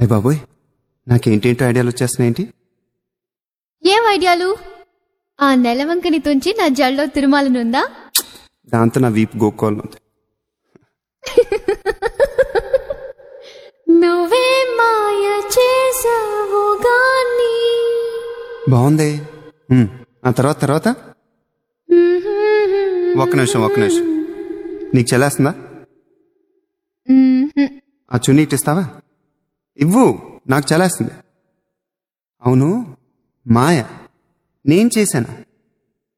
అయ్య బాబోయ్ నాకేంటేంటో ఐడియాలు వచ్చేస్తున్నాయేంటి ఏం ఐడియాలు ఆ నెలవంకని తుంచి నా జల్లో తిరుమాలనుందా దాంతో నా వీపు గోక్కోవాలి ఉంది నువ్వే మాయ చేసావు గాని బాగుంది ఉమ్, ఆ తర్వాత తర్వాత ఒక్క నిమిషం ఒక్క నిమిషం నీకు చెల్లేస్తుందా ఆ చున్నీ ఇటు ఇస్తావా ఇవ్వు నాకు చెల్లేస్తుంది అవును మాయ నేను చేశాను